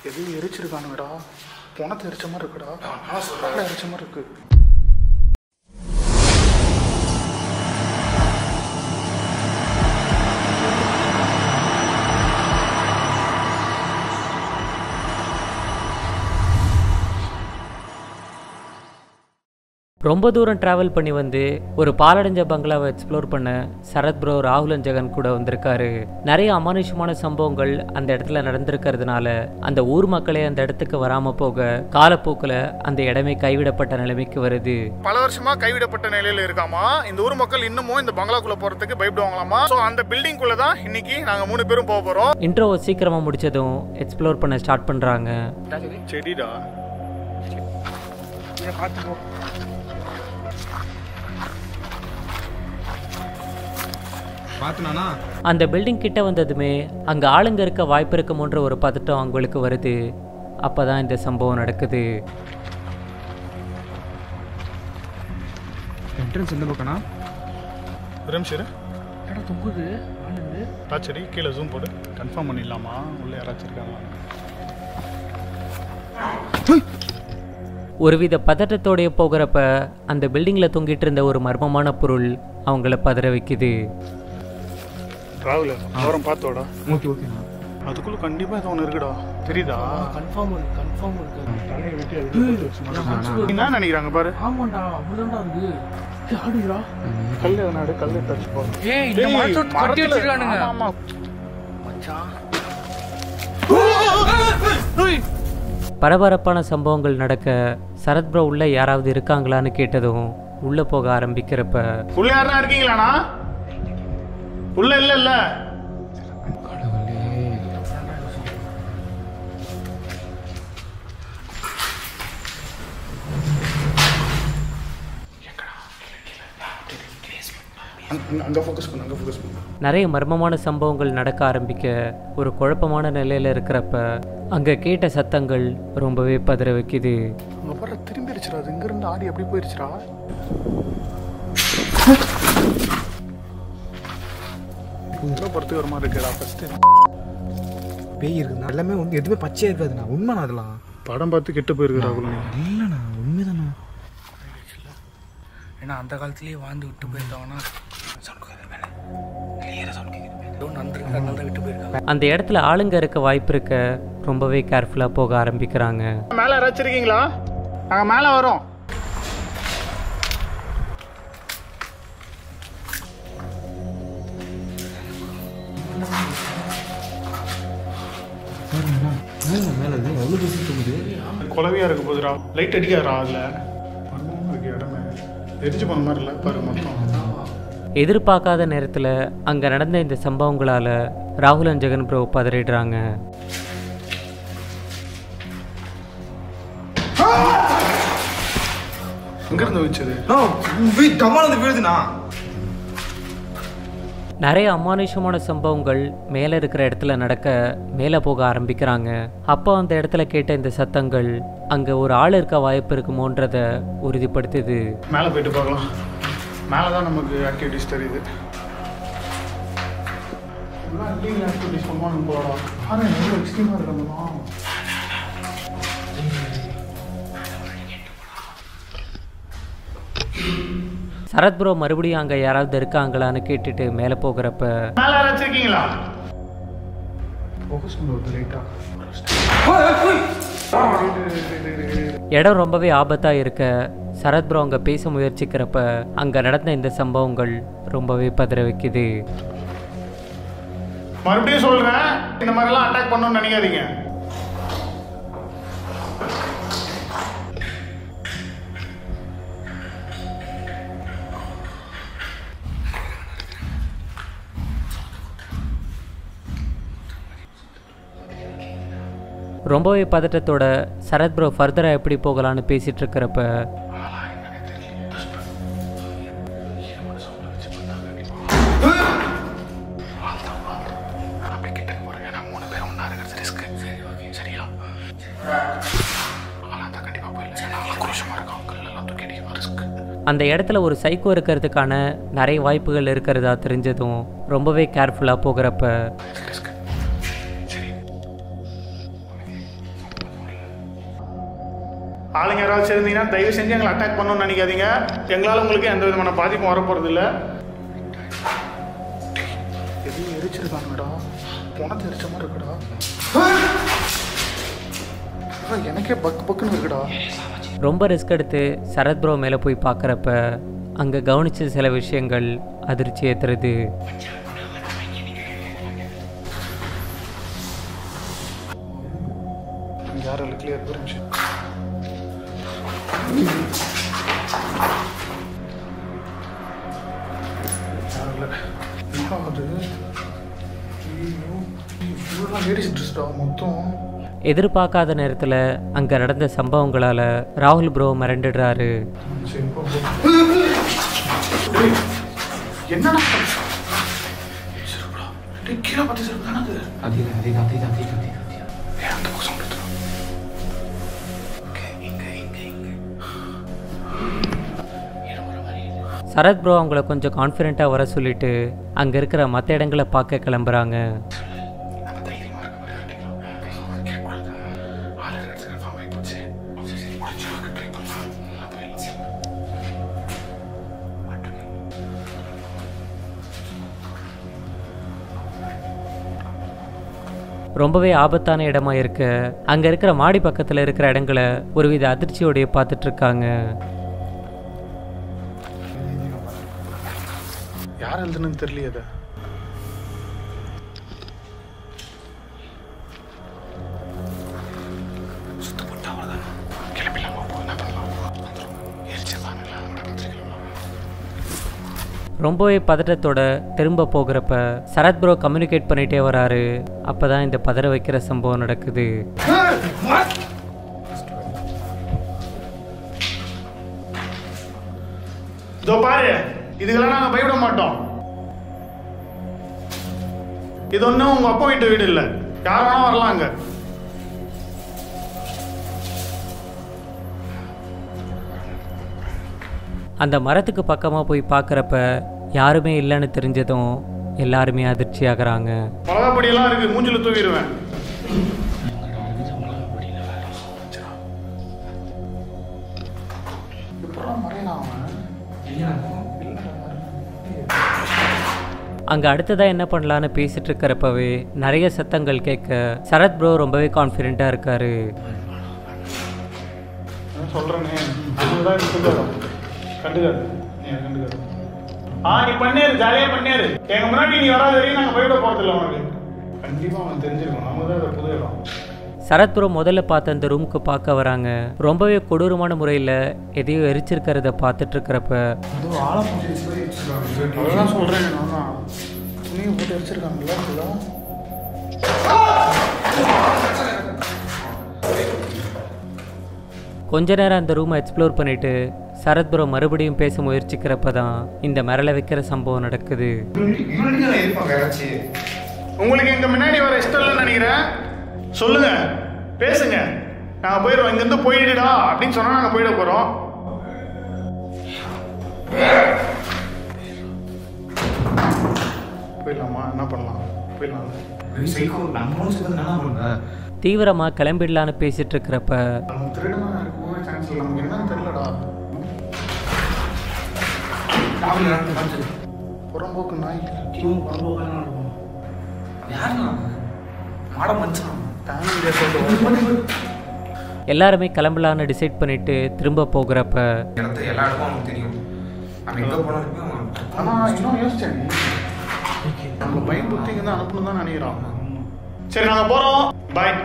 எதுவும் எரிச்சிருக்கானுங்கடா பணத்தை எரிச்ச மாதிரி இருக்குடா ஆளை எரிச்ச மாதிரி இருக்கு ரொம்ப தூரம் ட்ராவல் பண்ணி வந்து ஒரு பாலடைஞ்ச பங்களாவை எக்ஸ்ப்ளோர் பண்ண சரத் ப்ரோ ராகுலன் ஜெகன் கூட வந்திருக்காரு நிறைய அமானுஷமான சம்பவங்கள் அந்த இடத்துல நடந்திருக்கிறதுனால அந்த ஊர் மக்களே அந்த இடத்துக்கு வராம போக காலப்போக்கில் அந்த இடமே கைவிடப்பட்ட நிலைமைக்கு வருது பல வருஷமா கைவிடப்பட்ட நிலையில இருக்காமா இந்த ஊர் மக்கள் இன்னமும் இந்த பங்களாக்குள்ள போறதுக்கு பயப்படுவாங்களாமா ஸோ அந்த பில்டிங் குள்ள தான் இன்னைக்கு நாங்க மூணு பேரும் போக போறோம் இன்ட்ரோவை சீக்கிரமா முடிச்சதும் எக்ஸ்ப்ளோர் பண்ண ஸ்டார்ட் பண்றாங்க செடிடா பார்த்துக்கோ பார்த்துனானா அந்த பில்டிங் கிட்ட வந்ததுமே அங்க ஆளுங்க இருக்க வாய்ப்பு இருக்குமோன்ற ஒரு பதட்டம் அவங்களுக்கு வருது அப்பதான் இந்த சம்பவம் நடக்குது என்ட்ரன்ஸ் எந்த பக்கம்னா ஒரு நிமிஷம் இரு. ஆ, சரி கீழே ஜூம் போடு கன்ஃபார்ம் பண்ணிடலாமா உள்ள யாராச்சும் இருக்காங்களா ஒருவித பதட்டத்தோடைய போகிறப்ப அந்த பில்டிங்கில் தொங்கிட்டு இருந்த ஒரு மர்மமான பொருள் அவங்கள பதற வைக்குது ராகுல அவரம் பார்த்தோடா ஓகே ஓகேண்ணா அதுக்குள்ள கண்டிப்பா இது ஒன்று இருக்குடா தெரியுதா கன்ஃபார்ம் கன்ஃபார்ம் இருக்கு தலையை வெட்டி அது வெளியே போட்டு வச்சு மாட்டோம். என்ன நினைக்கிறாங்க பாரு ஆமாண்டா அப்படிதான்டா இருக்கு ஏய், ஆடுடா கல் எதனா எடு கல் எடுத்து வச்சு போறோம் ஏய் இந்த மரத்தை கட்டி வச்சிருக்கானுங்க ஆமா மச்சான் பரபரப்பான சம்பவங்கள் நடக்க சரத் ப்ரோ உள்ள யாராவது இருக்காங்களான்னு கேட்டதும் உள்ள போக ஆரம்பிக்கிறப்ப உள்ள யாரா இருக்கீங்களாண்ணா உள்ள இல்ல இல்ல அங்க- அங்க ஃபோக்கஸ் பண்ணு அங்க ஃபோக்கஸ் பண்ணு நிறைய மர்மமான சம்பவங்கள் நடக்க ஆரம்பிக்க ஒரு குழப்பமான நிலையில இருக்கிறப்ப அங்க கேட்ட சத்தங்கள் ரொம்பவே பதற வைக்குது அங்க பாரு திரும்பிடுச்சுடா அது இங்க இருந்து ஆடி எப்படி போயிருச்சுடா உள்ள பொறுத்து ஒரு மாதிரி இருக்குடா ஃபர்ஸ்ட் பேய் இருக்குண்ணா எல்லாமே வந்து எதுவுமே பச்சையா இருக்காதுண்ணா உண்மைண்ணா அதெல்லாம் படம் பார்த்து கெட்டு போயிருக்கு ராகுல் நீ இல்லைண்ணா உண்மைதாண்ணா ஏன்னா அந்த காலத்திலேயே வாழ்ந்து விட்டு போயிருக்காங்கன்னா ஏதோ நடந்திருக்கு அதனால தான் விட்டு போயிருக்காங்க அந்த இடத்துல ஆளுங்க இருக்க வாய்ப்பு இருக்க ரொம்பவே கேர்ஃபுல்லாக போக ஆரம்பிக்கிறாங்க மேல யாராச்சும் இருக்கீங்களா நாங்க மேல வரோம் மேலே மேலே இது எவ்வளோ பேசி தூங்குது குலவியா இருக்க போதுடா லைட் அடிக்காதா அதுல மர்மமா இருக்கு இடமே எரிஞ்சு போன மாதிரி இல்லை பாரு மொத்தம் எதிர்பார்க்காத நேரத்தில் அங்கே நடந்த இந்த சம்பவங்களால் ராகுலன் ஜெகன் ப்ரோ பதறிடுறாங்க எங்க இருந்து வச்சது டமால் வந்து விழுதுண்ணா நிறைய அமானுஷமான சம்பவங்கள் மேலே இருக்கிற இடத்துல நடக்க மேலே போக ஆரம்பிக்கிறாங்க அப்போ அந்த இடத்துல கேட்ட இந்த சத்தங்கள் அங்கே ஒரு ஆள் இருக்க வாய்ப்பு இருக்குமோன்றத உறுதிப்படுத்துது மேலே போயிட்டு பார்க்கலாம் மேலே தான் நமக்கு ஆக்டிவிட்டிஸ் தெரியுது ஆக்டிவிட்டிஸ் பண்ணுவாங்க போகலாம் ஆனால் எவ்வளோ எக்ஸ்ட்ரீமாக இருக்கணுமா சரத் ப்ரோ மறுபடியும் அங்கே யாராவது இருக்காங்களான்னு கேட்டுட்டு மேலே போகிறப்ப மேலே யாராச்சும் இருக்கீங்களா ஃபோக்கஸ் பண்ணுவது லைட்டாக இடம் ரொம்பவே ஆபத்தாக இருக்க சரத் ப்ரோ அங்கே பேச முயற்சிக்கிறப்ப அங்கே நடந்த இந்த சம்பவங்கள் ரொம்பவே பதற வைக்குது மறுபடியும் சொல்றேன் இந்த மாதிரிலாம் அட்டாக் பண்ணணும்னு நினைக்காதீங்க ரொம்பவே பதட்டத்தோட சரத் ப்ரோ ஃபர்தராக எப்படி போகலான்னு பேசிட்டு இருக்கிறப்ப அந்த இடத்துல ஒரு சைக்கோ இருக்கிறதுக்கான நிறைய வாய்ப்புகள் இருக்கிறதா தெரிஞ்சதும் ரொம்பவே கேர்ஃபுல்லாக போகிறப்ப ஆளுங்க யாராவது சேர்ந்தீங்கன்னா தயவு செஞ்சு எங்களை அட்டாக் பண்ணணும்னு நினைக்காதீங்க எங்களால் உங்களுக்கு எந்த விதமான பாதிப்பும் வரப்போறது இல்ல எதையும் எரிச்சிருக்காங்கடா பணத்தை எரிச்ச மாதிரி இருக்குடா ஆ, எனக்கே பக்கு பக்குன்னு இருக்குடா ரொம்ப ரிஸ்க் எடுத்து சரத் ப்ரோ மேலே போய் பார்க்குறப்ப அங்கே கவனிச்ச சில விஷயங்கள் அதிர்ச்சி ஏற்றுறது யாரும் இல்லை கிளியர் ஒரு நிமிஷம் யாரும் இல்லை. என்ன அது ஐயோ, இவ்வளோ லேடிஸ் ட்ரெஸ்டா மொத்தம் எதிர்பார்க்காத நேரத்தில் அங்கே நடந்த சம்பவங்களால் ராகுல் ப்ரோ மிரண்டுடுறாரு சரி, போ, போ. டேய், என்னடா செருப்புடா. டேய், கீழே பார்த்து செருப்பு தானே அது? அதிகம் அதிகம் அதிகம் அதிகம் அதிகம் ஏய், அந்த பக்கம் sound எடுத்துடா. சரத் ப்ரோ அவங்கள கொஞ்சம் கான்ஃபிடென்ட்டாக வர சொல்லிட்டு அங்கே இருக்கிற மற்ற இடங்களை பார்க்க கிளம்புறாங்க ரொம்பவே ஆபத்தான இடமா இருக்க அங்கே இருக்கிற மாடி பக்கத்தில் இருக்கிற இடங்களை ஒருவித அதிர்ச்சியோடைய பார்த்துட்டு இருக்காங்க யார் எழுதுனதுன்னு தெரியலையே அதை ரொம்பவே பதட்டத்தோட திரும்ப போகிறப்ப சரத் ப்ரோ கம்யூனிகேட் பண்ணிட்டே வராரு அப்பதான் இந்த பதற வைக்கிற சம்பவம் நடக்குது இதோ பாரு இதுக்கெல்லாம் நாங்க பயப்பட மாட்டோம் இது ஒன்றும் உங்க அப்பா வீட்டு வீடு இல்ல யார் வேணா வரலாம் அங்க அந்த மரத்துக்கு பக்கமாக போய் பார்க்குறப்ப யாருமே இல்லைன்னு தெரிஞ்சதும் எல்லாருமே அதிர்ச்சி ஆகுறாங்க மிளகா பொடியெல்லாம் இருக்கு மூஞ்சில தூக்கிடுவேன் அங்கே அடுத்ததாக என்ன பண்ணலான்னு பேசிட்டு இருக்கிறப்பவே நிறைய சத்தங்கள் கேட்க சரத் ப்ரோ ரொம்பவே கான்ஃபிடென்ட்டாக இருக்காரு நான் சொல்றேனே அதுதான் கண்டுக்காது கண்டுக்காது நீ அதை கண்டுக்காது ஆ நீ பண்ணேரு ஜாலியா பண்ணேரு எங்க முன்னாடி நீ வராத வரையும் நாங்க பயப்பட போறது இல்லை உனக்கு கண்டிப்பா அவன் தெரிஞ்சிருக்கணும் நம்ம தான் இதை புது இடம் சரத் ப்ரோ முதல்ல பார்த்த அந்த ரூமுக்கு பார்க்க வராங்க ரொம்பவே கொடூரமான முறையில் எதையோ எரிச்சிருக்கிறத பார்த்துட்டு இருக்கிறப்ப அதெல்லாம் சொல்றேன் நான் தான் துணியை போட்டு அடிச்சிருக்காங்கல்ல இதெல்லாம் கொஞ்ச நேரம் அந்த ரூமை எக்ஸ்ப்ளோர் பண்ணிட்டு சரத் ப்ரோ மறுபடியும் பேச முயற்சிக்கிறப்ப தான் இந்த மிரள வைக்கிற சம்பவம் நடக்குது இருப்பாங்க யாராச்சும் உங்களுக்கு எங்க முன்னாடி வர இஷ்டம் இல்லைன்னு நினைக்கிறேன் சொல்லுங்க பேசுங்க நாங்க போயிடுறோம் இங்கிருந்து போயிடுடா அப்படின்னு சொன்னா நாங்க போயிட போறோம் போயிடலாமா என்ன பண்ணலாம் போயிடலாம் சைக்கோ நம்ம சொல்றது என்ன பண்ணுவேன் தீவிரமாக கிளம்பிடலான்னு பேசிட்டு இருக்கிறப்ப நம்ம திருடனா இருக்கவே சான்ஸ் இல்லை நமக்கு என்னன்னு தெரியலடா புறம்போக்கு நாய் யாருண்ணா மாட மச்சான் ஃபேமிலியை சொல்லிட்டு எல்லாருமே கிளம்பலான்னு டிசைட் பண்ணிட்டு திரும்ப போகிறப்ப இடத்த எல்லா இடமும் அவனுக்கு தெரியும் அவன் எங்க போனாலுமே அவன் ஆனா இன்னும் யோசிச்சேன் நம்ம பையன் புத்தி இங்க தான் அனுப்பணும் தான் நினைக்கிறோம் சரி நாங்க போறோம் பாய்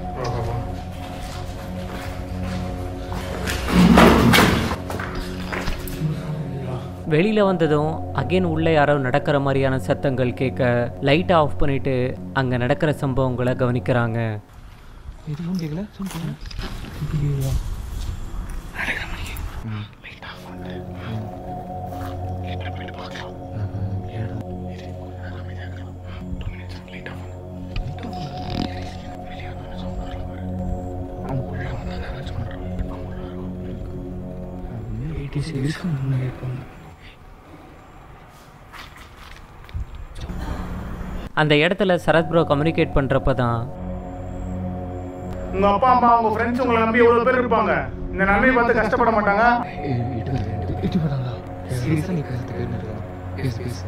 வெளியில் வந்ததும் அகைன் உள்ளே யாரோ நடக்கிற மாதிரியான சத்தங்கள் கேட்க லைட்டை ஆஃப் பண்ணிட்டு அங்கே நடக்கிற சம்பவங்களை கவனிக்கிறாங்க எதுவும் கேட்கல எயிட்டிஸ் இருக்கு முன்னாடி போகணும் அந்த இடத்துல சரத் ப்ரோ கம்யூனிகேட் பண்ணுறப்ப தான் உங்க அப்பா அம்மா உங்க ஃப்ரெண்ட்ஸ் உங்களை நம்பி எவ்வளவு பேர் இருப்பாங்க இந்த நன்மையை பார்த்து கஷ்டப்பட மாட்டாங்க இட்டு போறாங்களா சீரியஸா நீ பேசுறதுக்கு என்ன இருக்கு? பேசு பேசு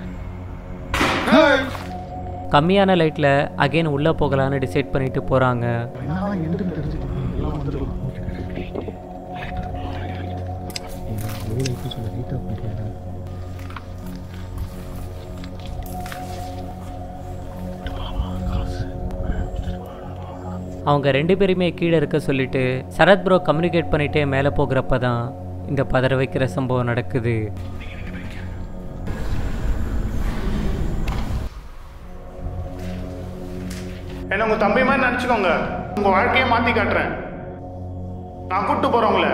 கம்மியான லைட்டில் அகைன் உள்ளே போகலான்னு டிசைட் பண்ணிட்டு போகிறாங்க என்னதான் எதுன்னு தெரிஞ்சுட்டு எல்லாம் வந்துடலாம் அவங்க ரெண்டு பேருமே கீழே இருக்க சொல்லிட்டு சரத் ப்ரோ கம்யூனிகேட் பண்ணிட்டே மேலே போகிறப்ப தான் இந்த பதற வைக்கிற சம்பவம் நடக்குது என்ன உங்க தம்பி மாதிரி நினச்சிக்கோங்க உங்க வாழ்க்கையை மாற்றி காட்டுறேன் நான் கூப்பிட்டு போகிறேன் உங்களை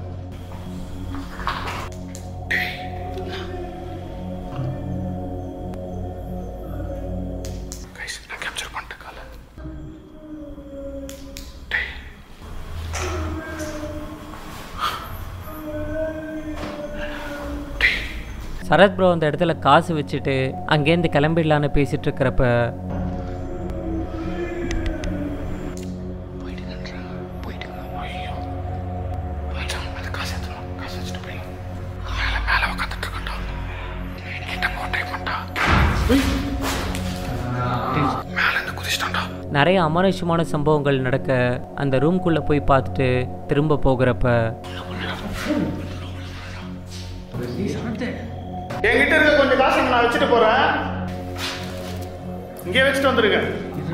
சரத் ப்ரோ அந்த இடத்துல காசு வச்சுட்டு அங்கேருந்து கிளம்பிடலான்னு பேசிட்டு இருக்கிறப்ப நிறைய அமானுஷ்யமான சம்பவங்கள் நடக்க அந்த ரூம்குள்ளே போய் பார்த்துட்டு திரும்ப போகிறப்ப என்கிட்ட இருக்க கொஞ்சம் காசு நான் வச்சுட்டு போறேன் இங்கே வச்சுட்டு வந்துருக்கேன்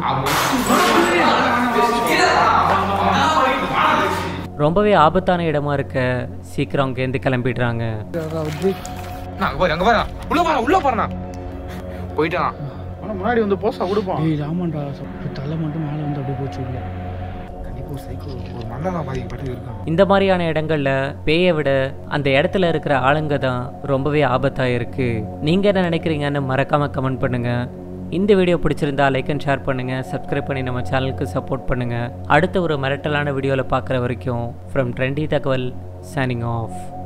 ரொம்பவே ஆபத்தான இடமா இருக்க சீக்கிரம் அங்கேருந்து கிளம்பிடுறாங்க நான் அங்க பாரு அங்க பாரு உள்ள போறா உள்ள போறா போயிட்டான் ஆனால் முன்னாடி வந்து போசா கொடுப்பான் ஏய் ராமன்டா இப்ப தலை மட்டும் மேலே வந்து அப்படியே போச்சு உள்ள கண்டிப்பா ஒரு சைக்கோ ஒரு மன்னனா பாதிக்கப்பட்டு இருக்கான் இந்த மாதிரியான இடங்கள்ல பேயை விட அந்த இடத்துல இருக்கிற ஆளுங்க தான் ரொம்பவே ஆபத்தாக இருக்கு நீங்க என்ன நினைக்கிறீங்கன்னு மறக்காம கமெண்ட் பண்ணுங்க இந்த வீடியோ பிடிச்சிருந்தா லைக் அண்ட் ஷேர் பண்ணுங்க சப்ஸ்கிரைப் பண்ணி நம்ம சேனலுக்கு சப்போர்ட் பண்ணுங்க அடுத்த ஒரு மிரட்டலான வீடியோவில் பார்க்குற வரைக்கும் ஃப்ரம் ட்ரெண்டி தகவல் சைனிங் ஆஃப்